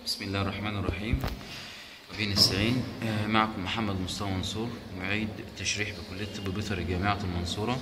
بسم الله الرحمن الرحيم وبه نستعين آه، معكم محمد مصطفى منصور معيد تشريح بكلية طب بيطري جامعة المنصورة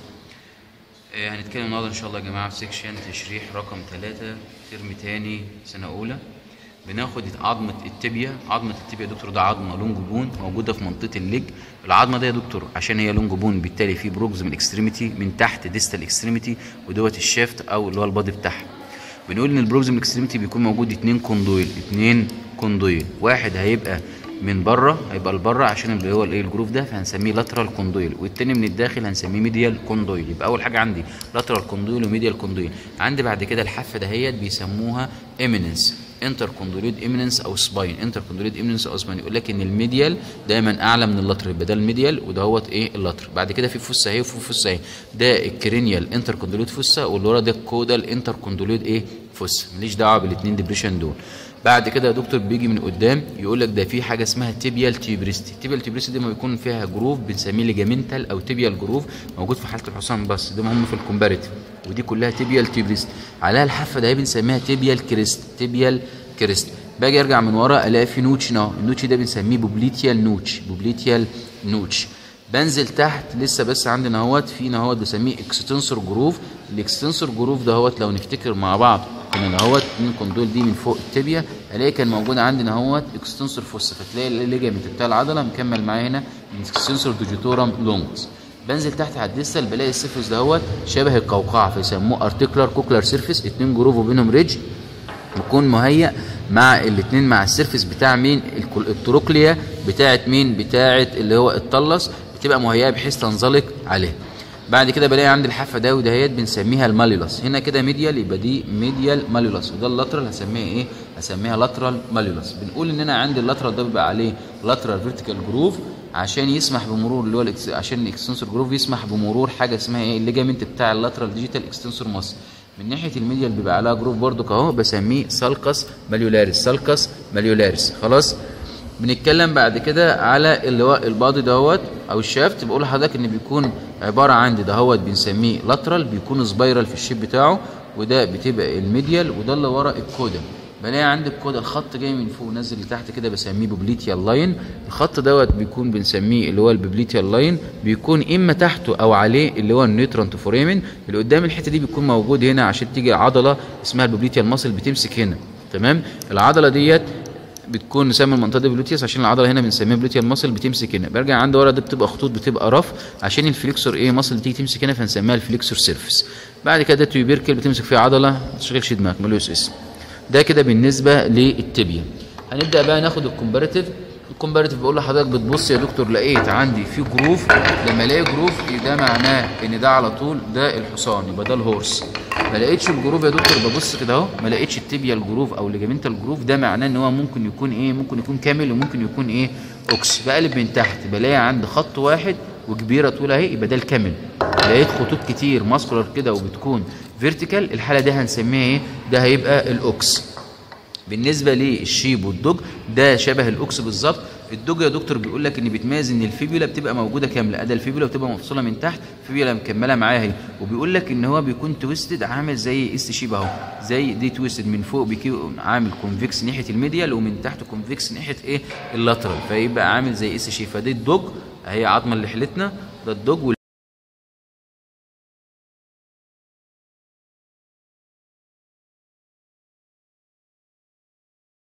آه، هنتكلم النهارده ان شاء الله يا جماعة في سيكشن تشريح رقم ثلاثة ترم تاني سنة أولى بناخد عظمة التبيا عظمة التبيا يا دكتور ده عظمة لونج بون موجودة في منطقة الليج العظمة دي يا دكتور عشان هي لونج بون بالتالي في بروكز من اكستريميتي من تحت ديستال اكستريميتي ودوت الشافت او اللي هو البادي بتاعها بنقول ان البروكسيمال اكستريميتي بيكون موجود اتنين كوندويل اتنين كوندويل واحد هيبقى من بره هيبقى لبره عشان اللي هو الايه الجروف ده فهنسميه لاترال كوندويل والتاني من الداخل هنسميه ميديال كوندويل يبقى اول حاجه عندي لاترال كوندويل وميديال كوندويل عندي بعد كده الحافه دهيت بيسموها ايميننس انتر كوندوليد ايميننس او سباين انتر كوندوليد ايميننس او سباين يقول لك ان الميديال دايما اعلى من اللاتر يبقى ده الميديال ودهوت ايه اللاتر بعد كده في فوسا اهي وفي فوسا اهي ده الكرينيال انتر كوندوليد فوسا واللي ورا ده الكودال انتر كوندوليد ايه فوسا ماليش دعوه بالاثنين ديبريشن دول بعد كده يا دكتور بيجي من قدام يقول لك ده في حاجه اسمها تيبيال تيبريستي التيبيال تيبريستي دي ما بيكون فيها جروف بنسميه ليجامنتال او تيبيال جروف موجود في حاله الحصان بس ده مهم في الكومباريتيف ودي كلها تيبيال تيبريست عليها الحافه ده بنسميها تيبيال كريست تيبيال كريست باجي ارجع من ورا الاقي في نوتش اهو النوتش ده بنسميه بوبليتيال نوتش بوبليتيال نوتش بنزل تحت لسه بس عندنا اهوت في اهوت بسميه اكستنسور جروف الاكستنسور جروف دهوت لو نفتكر مع بعض كنا اهوت منكم دول دي من فوق التبيه الاقي كان موجود عندنا اهوت اكستنسور فوسا فتلاقي الليجامنت بتاع العضله مكمل معايا هنا اكستنسور دوجيتورم لونجز بنزل تحت على الديستال بلاقي السيرفيس دهوت شبه القوقعه فيسموه ارتيكولار كوكلر سيرفيس اتنين جروف وبينهم ريدج يكون مهيأ مع الاثنين مع السيرفيس بتاع مين التروكليا بتاعت مين بتاعت اللي هو الطلس بتبقى مهيئه بحيث تنزلق عليها بعد كده بلاقي عند الحافه ده ودهيت بنسميها الماليولاس هنا كده ميديال يبقى دي ميديال ماليولاس وده اللاترال هسميها ايه هسميها لاترال ماليولاس بنقول ان انا عندي اللاترال ده بيبقى عليه لاترال فيرتيكال جروف عشان يسمح بمرور اللي هو الإكس... عشان الاكستنسور جروف يسمح بمرور حاجه اسمها ايه الليجامنت بتاع اللاترال ديجيتال اكستنسور ماسل من ناحيه الميديال بيبقى عليها جروف برضو اهو بسميه سالكس ماليولاريس سالكس ماليولاريس خلاص بنتكلم بعد كده على اللي هو البادي دهوت او الشافت بقول لحضرتك ان بيكون عباره عن دهوت بنسميه لاترال بيكون سبايرال في الشيب بتاعه وده بتبقى الميديال وده اللي ورا الكودا بلاقي عند الكودا الخط جاي من فوق نازل لتحت كده بسميه بوبليتيال لاين الخط دوت بيكون بنسميه اللي هو البوبليتيال لاين بيكون اما تحته او عليه اللي هو النيوترانت فوريمن اللي قدام الحته دي بيكون موجود هنا عشان تيجي عضله اسمها البوبليتيال ماسل بتمسك هنا تمام العضله ديت بتكون نسمي المنطقه دي بلوتيوس عشان العضله هنا بنسميها بلوتيال ماسل بتمسك هنا برجع عند ورا دي بتبقى خطوط بتبقى رف عشان الفليكسور ايه ماسل تيجي تمسك هنا فنسميها الفليكسور سيرفيس بعد كده تيوبيركل بتمسك فيها عضله ما تشغلش دماغك ملوش اسم ده كده بالنسبه للتبيا هنبدا بقى ناخد الكومباريتيف الكومباريتيف بقول لحضرتك بتبص يا دكتور لقيت عندي في جروف لما الاقي جروف ده معناه ان ده على طول ده الحصان يبقى ده الهورس ما لقيتش الجروف يا دكتور ببص كده اهو ما لقيتش التبيا الجروف او الليجامنتال جروف ده معناه ان هو ممكن يكون ايه ممكن يكون كامل وممكن يكون ايه اوكس بقلب من تحت بلاقي عند خط واحد وكبيره طول اهي يبقى ده الكامل لقيت خطوط كتير ماسكولار كده وبتكون فيرتيكال الحاله دي هنسميها ايه ده هيبقى الاوكس بالنسبه للشيب والدوج ده شبه الاوكس بالظبط الدوج يا دكتور بيقول لك ان بيتميز ان الفيبيولا بتبقى موجوده كامله ادي الفيبيولا بتبقى مفصوله من تحت فيبيولا مكمله معاها اهي وبيقول لك ان هو بيكون تويستد عامل زي اس شيب اهو زي دي تويستد من فوق بيكون عامل كونفكس ناحيه الميديال ومن تحت كونفكس ناحيه ايه اللاترال فيبقى عامل زي اس شيب فدي الدوج اهي عظمه اللي حلتنا ده الدوج